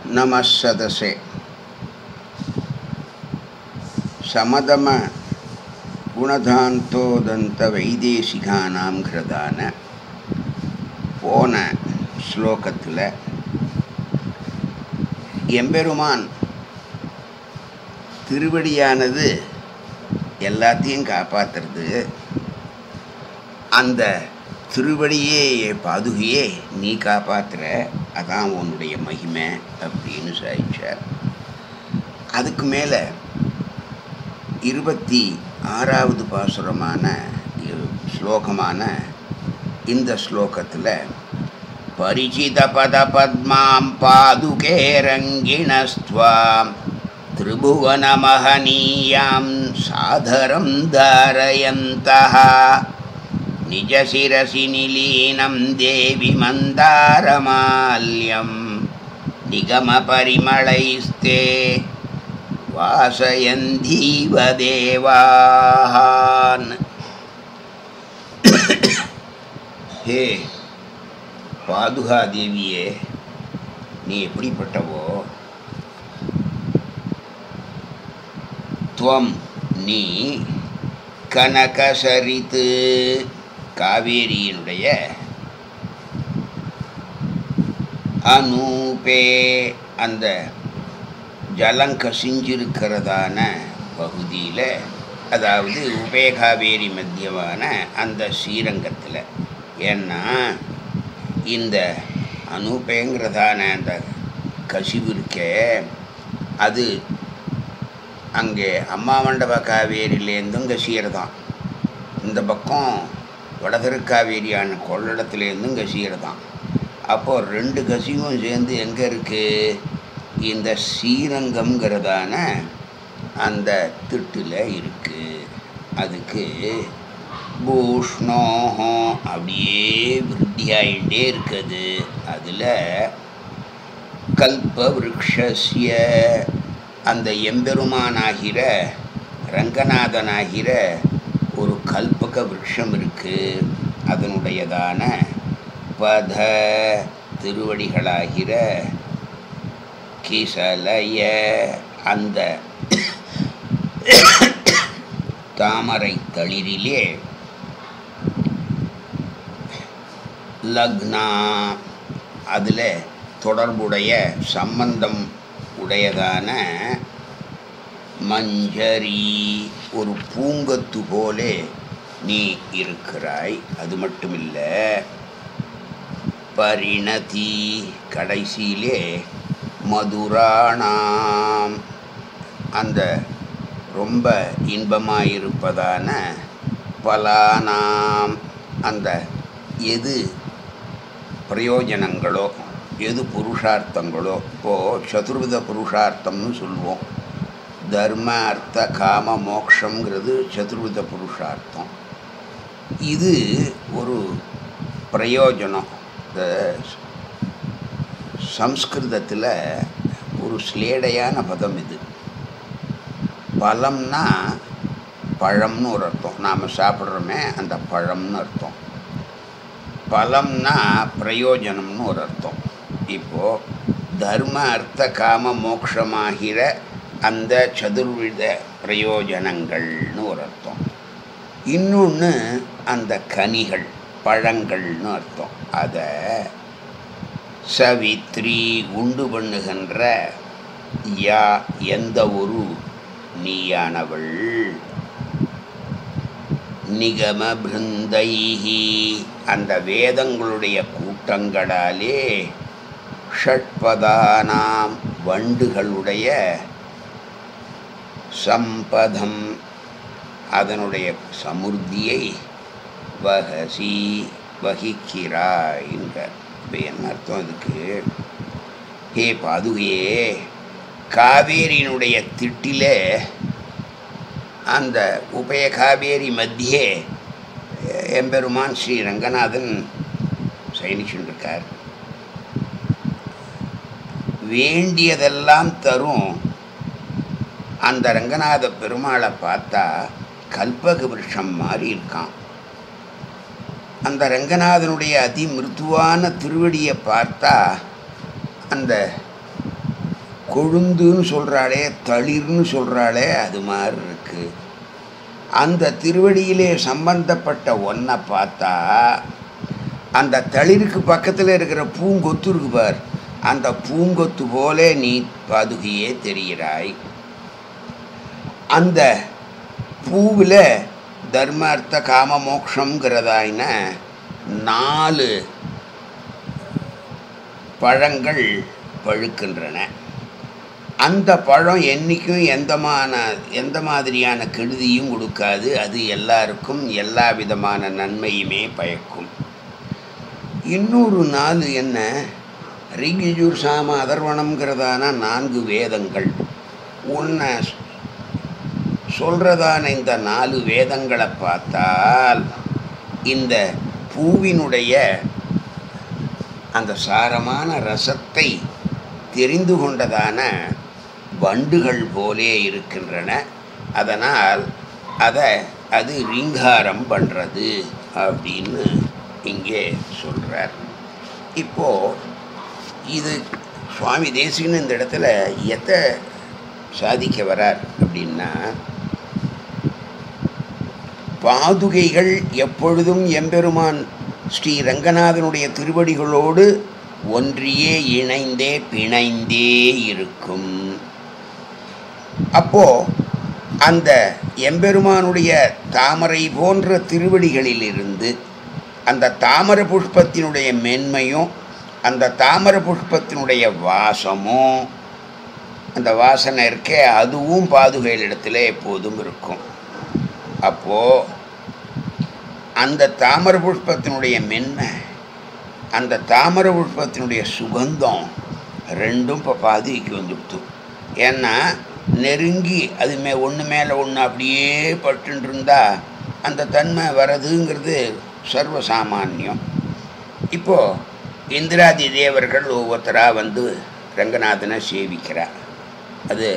नमः सदसे समदम குணதாந்தோதந்த கிருதான போன ஸ்லோகத்தில் எம்பெருமான் திருவடியானது எல்லாத்தையும் காப்பாற்றுறது அந்த திருவடியே பாதுகையே நீ காப்பாற்றுற அதான் உன்னுடைய மகிமை அப்படின்னு சாதிச்சார் அதுக்கு மேலே இருபத்தி ஆறாவது பாசுரமான இ- ஸ்லோகமான இந்த ஸ்லோகத்தில் பரிச்சித பத பத்மாம் பாதுகே ரங்கிணஸ்துவாம் திரிபுவன மகனீயாம் சாதரம் தாரயந்தः நிஜ சிரசி நிலீனம் தேவி மந்தாரமால்யம் நிகம பரிமளைஸ்தே வாசயந்தீவ தேவான் ஹே பாதுகா தேவியே நீ எப்படிப்பட்டவோ துவம் நீ கனகசரித்து காவேரியினுடைய அனூபே அந்த ஜலம் கசிஞ்சிருக்கிறதான பகுதியில் அதாவது உபயகாவேரி மத்தியமான அந்த ஸ்ரீரங்கத்தில் ஏன்னா இந்த அனூபேங்கிறதான அந்த கசிவு இருக்கே அது அங்கே அம்மா மண்டப காவேரியிலேருந்தும் கசியறதான் இந்த பக்கம் வடதிருக்காவேரியான கொள்ளடத்துலேருந்தும் கசியறதான் அப்போது ரெண்டு கசிவும் சேர்ந்து எங்கே இருக்குது இந்த ஸ்ரீரங்கம்ங்கிறதான அந்த திட்டில் இருக்குது அதுக்கு பூஷ்ணோகம் அப்படியே விருத்தியாயிட்டே இருக்குது அதில் கல்ப விருக்ஷஸ்ய அந்த எம்பெருமானாகிற ரங்கநாதனாகிற ஒரு கல்பக விருட்சம் இருக்குது அதனுடையதான பத திருவடிகளாகிற கிசலய அந்த தாமரை தளிரிலே லக்னா அதில் தொடர்புடைய சம்பந்தம் உடையதான மஞ்சரி ஒரு பூங்கத்து போலே நீ இருக்கிறாய் அது மட்டுமில்லை பரிணதி கடைசியிலே மதுராணாம் அந்த ரொம்ப இன்பமாயிருப்பதான பலானாம் அந்த எது பிரயோஜனங்களோ எது புருஷார்த்தங்களோ இப்போது சதுர்வித புருஷார்த்தம்னு சொல்லுவோம் தர்ம அர்த்த காம மோக்ஷங்கிறது சதுர்வித புருஷார்த்தம் இது ஒரு பிரயோஜனம் இந்த சம்ஸ்கிருதத்தில் ஒரு ஸ்லேடையான பதம் இது பழம்னா பழம்னு ஒரு அர்த்தம் நாம் சாப்பிட்றோமே அந்த பழம்னு அர்த்தம் பழம்னா பிரயோஜனம்னு ஒரு அர்த்தம் இப்போது தர்ம அர்த்த காம மோக்ஷமாகிற அந்த சதுர்வித பிரயோஜனங்கள்னு ஒரு அர்த்தம் இன்னொன்று அந்த கனிகள் பழங்கள்னு அர்த்தம் அதை சவித்ரி உண்டு பண்ணுகின்ற யா எந்த ஒரு நீயானவள் நிகம பிருந்தைஹி அந்த வேதங்களுடைய கூட்டங்களாலே ஷட்பதானாம் வண்டுகளுடைய சம்பதம் அதனுடைய சமுர்த்தியை வகசி வகிக்கிறாய்ங்க இப்போ என்ன அர்த்தம் இதுக்கு ஹே பாதுகையே காவேரியினுடைய திட்டிலே அந்த உபய காவேரி மத்தியே எம்பெருமான் ஸ்ரீ ரங்கநாதன் சயனிச்சுருக்கார் வேண்டியதெல்லாம் தரும் அந்த ரங்கநாத பெருமாளை பார்த்தா கல்பக விருஷம் மாதிரி இருக்கான் அந்த ரங்கநாதனுடைய அதி மிருதுவான திருவடியை பார்த்தா அந்த கொழுந்துன்னு சொல்கிறாளே தளிர்னு சொல்கிறாளே அது மாதிரி இருக்கு அந்த திருவடியிலே சம்பந்தப்பட்ட ஒன்றை பார்த்தா அந்த தளிருக்கு பக்கத்தில் இருக்கிற பூங்கொத்து இருக்கு பார் அந்த பூங்கொத்து போல நீ பாதுகையே தெரிகிறாய் அந்த பூவில் தர்மார்த்த காம மோக்ஷங்கிறதாயின நாலு பழங்கள் பழுக்கின்றன அந்த பழம் என்றைக்கும் எந்தமான எந்த மாதிரியான கெடுதியும் கொடுக்காது அது எல்லாருக்கும் எல்லா விதமான நன்மையுமே பயக்கும் இன்னொரு நாள் என்ன ரிகிஜூர் சாம அதர்வணம்ங்கிறதான நான்கு வேதங்கள் உன்னை சொல்கிறதான இந்த நாலு வேதங்களை பார்த்தால் இந்த பூவினுடைய அந்த சாரமான ரசத்தை தெரிந்து கொண்டதான வண்டுகள் போலே இருக்கின்றன அதனால் அதை அது ரீங்காரம் பண்ணுறது அப்படின்னு இங்கே சொல்கிறார் இப்போது இது சுவாமி தேசிகன் இந்த இடத்துல எதை சாதிக்க வரார் அப்படின்னா பாதுகைகள் எப்பொழுதும் எம்பெருமான் ஸ்ரீ ரங்கநாதனுடைய திருவடிகளோடு ஒன்றியே இணைந்தே பிணைந்தே இருக்கும் அப்போ அந்த எம்பெருமானுடைய தாமரை போன்ற திருவடிகளிலிருந்து அந்த தாமர புஷ்பத்தினுடைய மென்மையும் அந்த தாமர புஷ்பத்தினுடைய வாசமும் அந்த வாசனை இருக்கே அதுவும் பாதுகைகளிடத்தில் எப்போதும் இருக்கும் அப்போது அந்த தாமர புஷ்பத்தினுடைய மென்மை அந்த தாமர புஷ்பத்தினுடைய சுகந்தம் ரெண்டும் இப்போ பாதுகைக்கு வந்துடுத்து ஏன்னா நெருங்கி அது மே ஒன்று மேலே ஒன்று அப்படியே பட்டுன்னு இருந்தால் அந்த தன்மை வர்றதுங்கிறது சர்வசாமானியம் இப்போது இந்திராதி தேவர்கள் ஒவ்வொருத்தராக வந்து ரங்கநாதனை சேவிக்கிறார் அது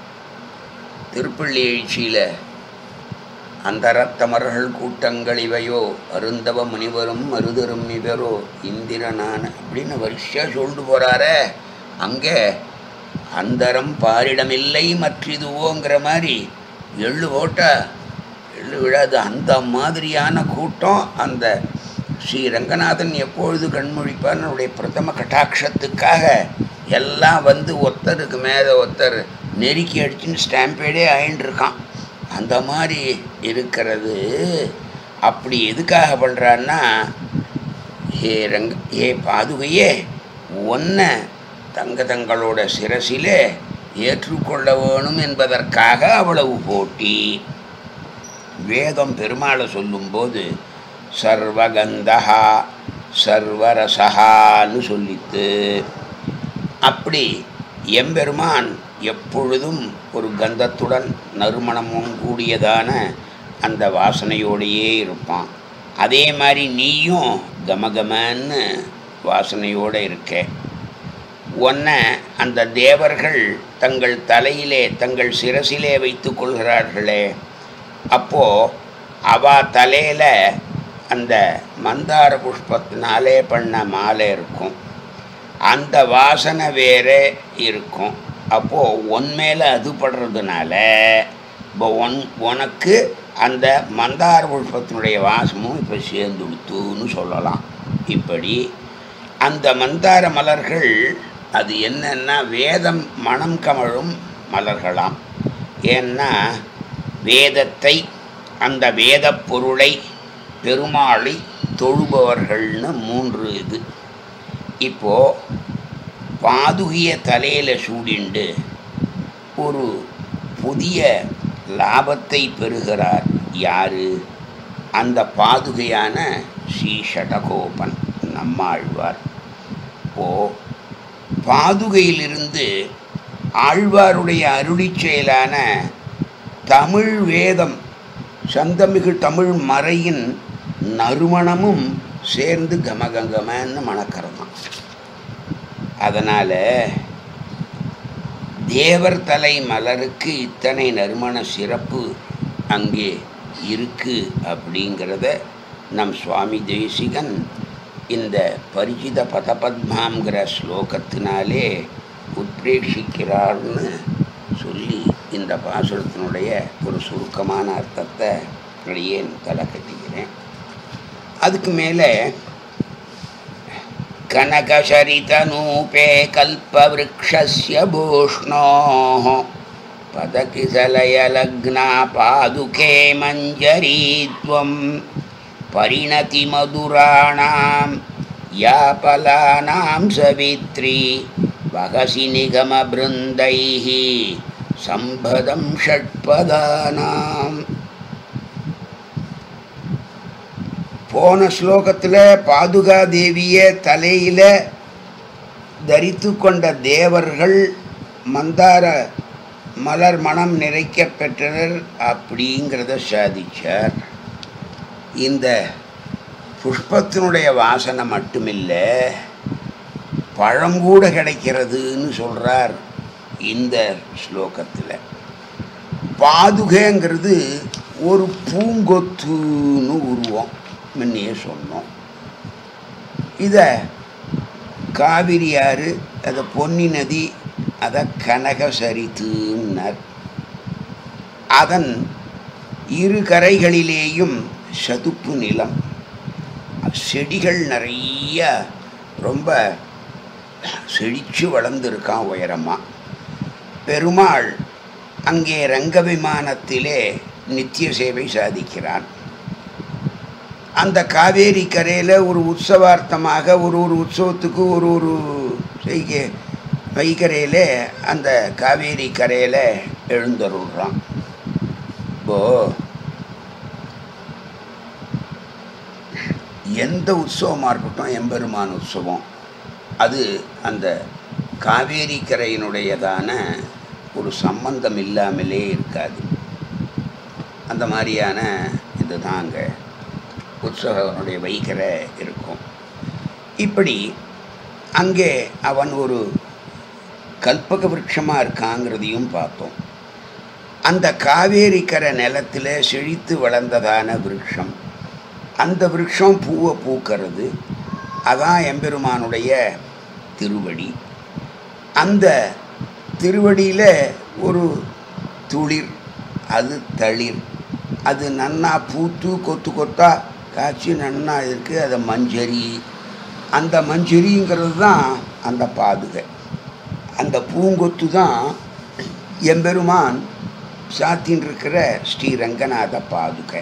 திருப்பள்ளி எழுச்சியில் அந்த ரத்தமர்கள் கூட்டங்கள் இவையோ அருந்தவ முனிவரும் மருதரும் இவரோ இந்திரனான அப்படின்னு வரிசையாக சொல்லிட்டு போகிறாரே அங்கே அந்தரம் பாரிடமில்லை மற்றிதுவோங்கிற மாதிரி எள்ளு போட்டா எள்ளு விழாது அந்த மாதிரியான கூட்டம் அந்த ஸ்ரீ ரங்கநாதன் எப்பொழுது கண்மொழிப்பார் அவருடைய பிரதம கட்டாட்சத்துக்காக எல்லாம் வந்து ஒருத்தருக்கு மேலே ஒருத்தர் நெருக்கி அடிச்சுன்னு ஸ்டாம்பேடே ஆயின்னு இருக்கான் அந்த மாதிரி இருக்கிறது அப்படி எதுக்காக பண்ணுறான்னா ஹே ரங்க ஹே பாதுகையே ஒன்றை தங்க தங்களோட சிரசிலே ஏற்றுக்கொள்ள வேணும் என்பதற்காக அவ்வளவு போட்டி வேதம் பெருமாளை சொல்லும்போது சர்வகந்தஹா சர்வரசகான்னு சொல்லித்து அப்படி எம்பெருமான் எப்பொழுதும் ஒரு கந்தத்துடன் நறுமணமும் கூடியதான அந்த வாசனையோடையே இருப்பான் அதே மாதிரி நீயும் கமகமன்னு வாசனையோடு இருக்க உன்னை அந்த தேவர்கள் தங்கள் தலையிலே தங்கள் சிரசிலே வைத்து கொள்கிறார்களே அப்போது அவ தலையில் அந்த மந்தார புஷ்பத்தினாலே பண்ண மாலை இருக்கும் அந்த வாசனை வேறே இருக்கும் அப்போது உன் மேலே அது படுறதுனால இப்போ ஒன் உனக்கு அந்த மந்தார புஷ்பத்தினுடைய வாசமும் இப்போ சேர்ந்து கொடுத்துன்னு சொல்லலாம் இப்படி அந்த மந்தார மலர்கள் அது என்னன்னா வேதம் மனம் கமழும் மலர்களாம் ஏன்னா வேதத்தை அந்த வேத பொருளை பெருமாளை தொழுபவர்கள்னு மூன்று இது இப்போது பாதுகிய தலையில் சூடிண்டு ஒரு புதிய லாபத்தை பெறுகிறார் யாரு அந்த பாதுகையான ஸ்ரீ ஷடகோபன் நம்மாழ்வார் ஓ பாதுகையிலிருந்து ஆழ்வாருடைய அருளிச் செயலான தமிழ் வேதம் சந்தமிகு தமிழ் மறையின் நறுமணமும் சேர்ந்து கமகங்கமன்னு மணக்கிறதாம் அதனால் தேவர் தலை மலருக்கு இத்தனை நறுமண சிறப்பு அங்கே இருக்கு அப்படிங்கிறத நம் சுவாமி தேசிகன் இந்த பரிச்சித பதபத்மாங்கிற ஸ்லோகத்தினாலே உத்பிரேஷிக்கிறாள்னு சொல்லி இந்த பாசுரத்தினுடைய ஒரு சுருக்கமான அர்த்தத்தை அடியேன் தலை கட்டிக்கிறேன் அதுக்கு மேலே கனகசரிதனூபே கல்பவృక్షस्य भूष्णोः पदकिसलयलग्ना पादुके मञ्जरी त्वं परिणतिमधुराणां यापलानां सवित्री वहसि निगमबृन्दैः सम्भदं षट्पदानाम् போன ஸ்லோகத்தில் பாதுகா தேவியை தலையில் தரித்து கொண்ட தேவர்கள் மந்தார மலர் மனம் நிறைக்க பெற்றனர் அப்படிங்கிறத சாதிச்சார் இந்த புஷ்பத்தினுடைய வாசனை மட்டுமில்லை பழம் கூட கிடைக்கிறதுன்னு சொல்கிறார் இந்த ஸ்லோகத்தில் பாதுகைங்கிறது ஒரு பூங்கொத்துன்னு உருவம் முன்னையே சொன்னோம் இதை காவிரி ஆறு அதை பொன்னி நதி அதை கனகசரித்துன்னர் அதன் இரு கரைகளிலேயும் சதுப்பு நிலம் செடிகள் நிறைய ரொம்ப செழிச்சு வளர்ந்துருக்கான் உயரமாக பெருமாள் அங்கே ரங்க விமானத்திலே நித்திய சேவை சாதிக்கிறான் அந்த காவேரி கரையில் ஒரு உற்சவார்த்தமாக ஒரு ஒரு உற்சவத்துக்கு ஒரு ஒரு செய்கை வைகரையில் அந்த காவேரி கரையில் எழுந்தருள்றான் இப்போ எந்த உற்சவமாக இருக்கட்டும் எம்பெருமான் உற்சவம் அது அந்த காவேரி கரையினுடையதான ஒரு சம்பந்தம் இல்லாமலே இருக்காது அந்த மாதிரியான இதுதான் அங்கே உற்சவனுடைய வைகரை இருக்கும் இப்படி அங்கே அவன் ஒரு கல்பக விருட்சமாக இருக்காங்கிறதையும் பார்த்தோம் அந்த காவேரி கரை நிலத்தில் செழித்து வளர்ந்ததான விருட்சம் அந்த விருட்சம் பூவை பூக்கிறது அதான் எம்பெருமானுடைய திருவடி அந்த திருவடியில் ஒரு துளிர் அது தளிர் அது நன்னா பூத்து கொத்து கொத்தா காய்ச்சி நன்னா இருக்குது அதை மஞ்சரி அந்த மஞ்சரிங்கிறது தான் அந்த பாதுகை அந்த பூங்கொத்து தான் எம்பெருமான் சாத்தின் இருக்கிற ஸ்ரீரங்கநாத பாதுகை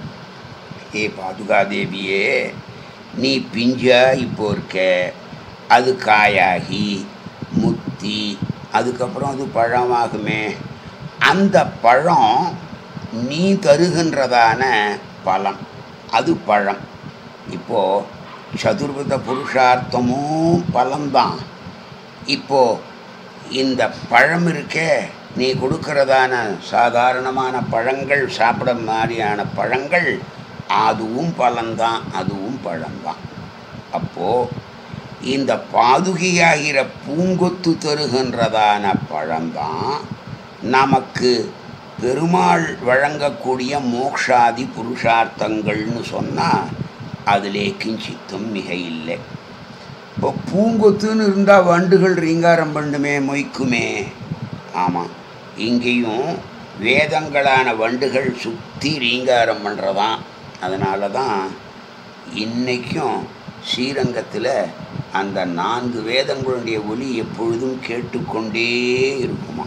ஏ பாதுகா தேவியே நீ பிஞ்சா இப்போ இருக்க அது காயாகி முத்தி அதுக்கப்புறம் அது பழமாகுமே அந்த பழம் நீ தருகின்றதான பழம் அது பழம் இப்போது சதுர்வித புருஷார்த்தமும் பழம்தான் இப்போது இந்த பழம் இருக்கே நீ கொடுக்கறதான சாதாரணமான பழங்கள் சாப்பிட மாதிரியான பழங்கள் அதுவும் பழம்தான் அதுவும் பழம்தான் அப்போது இந்த பாதுகையாகிற பூங்கொத்து தருகின்றதான பழம்தான் நமக்கு பெருமாள் வழங்கக்கூடிய மோக்ஷாதி புருஷார்த்தங்கள்னு சொன்னால் அதிலே கிஞ்சித்தும் மிக இல்லை இப்போ பூங்கொத்துன்னு இருந்தால் வண்டுகள் ரீங்காரம் பண்ணுமே மொய்க்குமே ஆமாம் இங்கேயும் வேதங்களான வண்டுகள் சுற்றி ரீங்காரம் பண்ணுறதான் அதனால தான் இன்றைக்கும் ஸ்ரீரங்கத்தில் அந்த நான்கு வேதங்களுடைய ஒலி எப்பொழுதும் கேட்டுக்கொண்டே இருக்குமா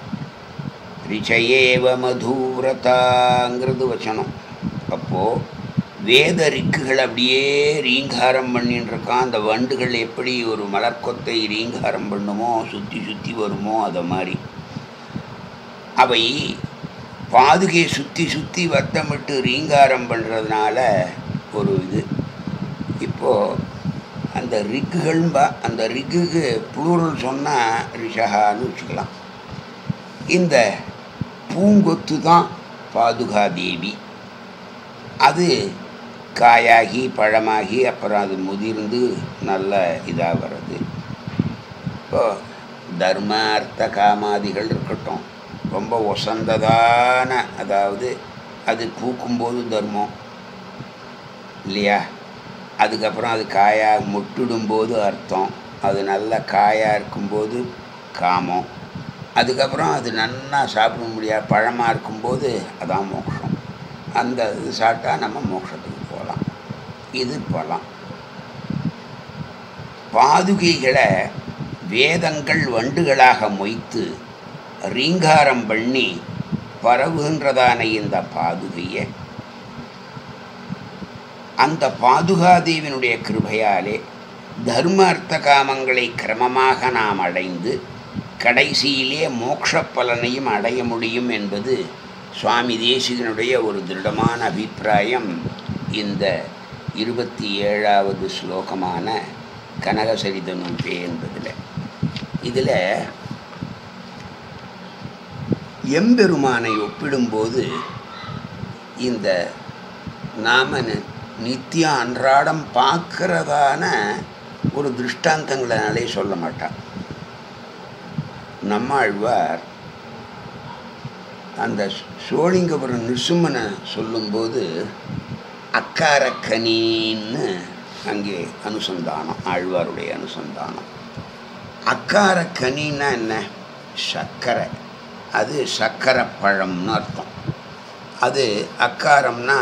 ரிச்சயேவ மதூரதாங்கிறது வச்சனம் அப்போது வேத ரிக்குகள் அப்படியே ரீங்காரம் பண்ணின்னு இருக்கான் அந்த வண்டுகள் எப்படி ஒரு மலர்க்கொத்தை ரீங்காரம் பண்ணுமோ சுற்றி சுற்றி வருமோ அதை மாதிரி அவை பாதுகை சுற்றி சுற்றி வட்டமிட்டு ரீங்காரம் பண்ணுறதுனால ஒரு இது இப்போது அந்த ரிக்குகள்பா அந்த ரிக்குக்கு புளூரல் சொன்னால் ரிஷகான்னு வச்சுக்கலாம் இந்த பூங்கொத்து தான் பாதுகா தேவி அது காயாகி பழமாகி அப்புறம் அது முதிர்ந்து நல்ல இதாக வருது இப்போ தர்ம அர்த்த காமாதிகள் இருக்கட்டும் ரொம்ப ஒசந்ததான அதாவது அது பூக்கும்போது தர்மம் இல்லையா அதுக்கப்புறம் அது காயாக முட்டிடும்போது அர்த்தம் அது நல்ல காயாக இருக்கும்போது காமம் அதுக்கப்புறம் அது நன்னா சாப்பிட முடியாது பழமாக இருக்கும்போது அதான் மோட்சம் அந்த இது சாப்பிட்டா நம்ம மோட்சத்துக்கு போகலாம் இது பலம் பாதுகைகளை வேதங்கள் வண்டுகளாக மொய்த்து ரீங்காரம் பண்ணி பரவுகின்றதான இந்த பாதுகையை அந்த பாதுகாதேவினுடைய கிருபையாலே தர்ம அர்த்த காமங்களை கிரமமாக நாம் அடைந்து கடைசியிலே மோட்ச பலனையும் அடைய முடியும் என்பது சுவாமி தேசிகனுடைய ஒரு திருடமான அபிப்பிராயம் இந்த இருபத்தி ஏழாவது ஸ்லோகமான கனகசரித நூல்பே என்பதில் இதில் எம்பெருமானை ஒப்பிடும்போது இந்த நாம நி- நித்தியம் அன்றாடம் பார்க்கறதான ஒரு திருஷ்டாந்தங்களாலே சொல்ல மாட்டான் நம்மாழ்வார் அந்த சோழிங்கபுரம் நிருசிம்மனை சொல்லும்போது அக்காரக்கனின்னு அங்கே அனுசந்தானம் ஆழ்வாருடைய அனுசந்தானம் அக்காரக்கனின்னா என்ன சர்க்கரை அது சர்க்கரை பழம்னு அர்த்தம் அது அக்காரம்னா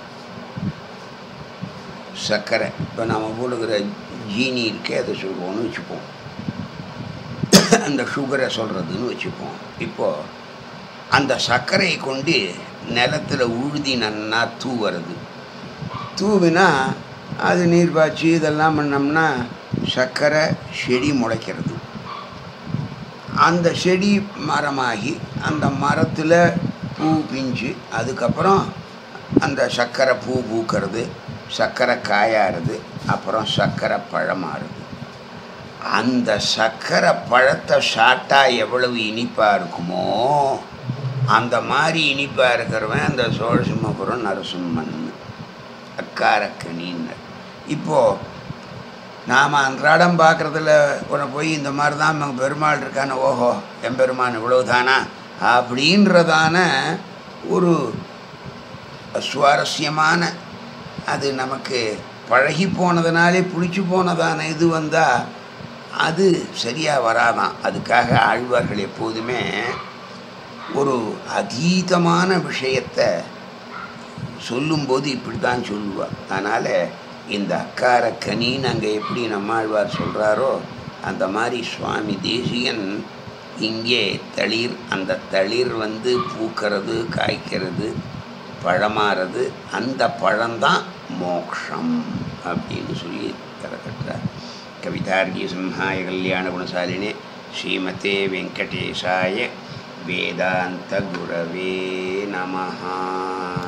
சர்க்கரை இப்போ நம்ம போடுகிற ஜீனி இருக்கே அதை சொல்லுவோம்னு வச்சுப்போம் அந்த சுகரை சொல்கிறதுன்னு வச்சுப்போம் இப்போது அந்த சர்க்கரையை கொண்டு நிலத்தில் உழுதி நன்னா தூவுறது தூவினா அது நீர் பாய்ச்சி இதெல்லாம் பண்ணோம்னா சர்க்கரை செடி முளைக்கிறது அந்த செடி மரமாகி அந்த மரத்தில் பூ பிஞ்சு அதுக்கப்புறம் அந்த சர்க்கரை பூ பூக்கிறது சர்க்கரை காயாறுது அப்புறம் சர்க்கரை பழமாறுது அந்த சர்க்கரை பழத்தை சாப்பிட்டா எவ்வளவு இனிப்பாக இருக்குமோ அந்த மாதிரி இனிப்பாக இருக்கிறவன் அந்த சோழசிம்மபுரம் நரசிம்மன் அக்காரக்கணின்னு இப்போது நாம் அன்றாடம் பார்க்குறதுல உன போய் இந்த மாதிரி தான் நம்ம பெருமாள் இருக்கான ஓஹோ எம்பெருமான் இவ்வளவுதானா அப்படின்றதான ஒரு சுவாரஸ்யமான அது நமக்கு பழகி போனதுனாலே பிடிச்சி போனதான இது வந்தால் அது சரியாக வராதான் அதுக்காக ஆழ்வார்கள் எப்போதுமே ஒரு அதீதமான விஷயத்தை சொல்லும்போது இப்படி தான் சொல்லுவார் அதனால் இந்த அக்கார கனின்னு அங்கே எப்படி நம்மாழ்வார் சொல்கிறாரோ அந்த மாதிரி சுவாமி தேசியன் இங்கே தளிர் அந்த தளிர் வந்து பூக்கிறது காய்க்கிறது பழமாறது அந்த பழம்தான் மோக்ஷம் அப்படின்னு சொல்லி தரக்கட்டுறார் கவிதார்கி சிம்ஹாய கல்யாண குணசாலினே ஸ்ரீமதே வெங்கடேஷாய வேதாந்த குரவே நமஹா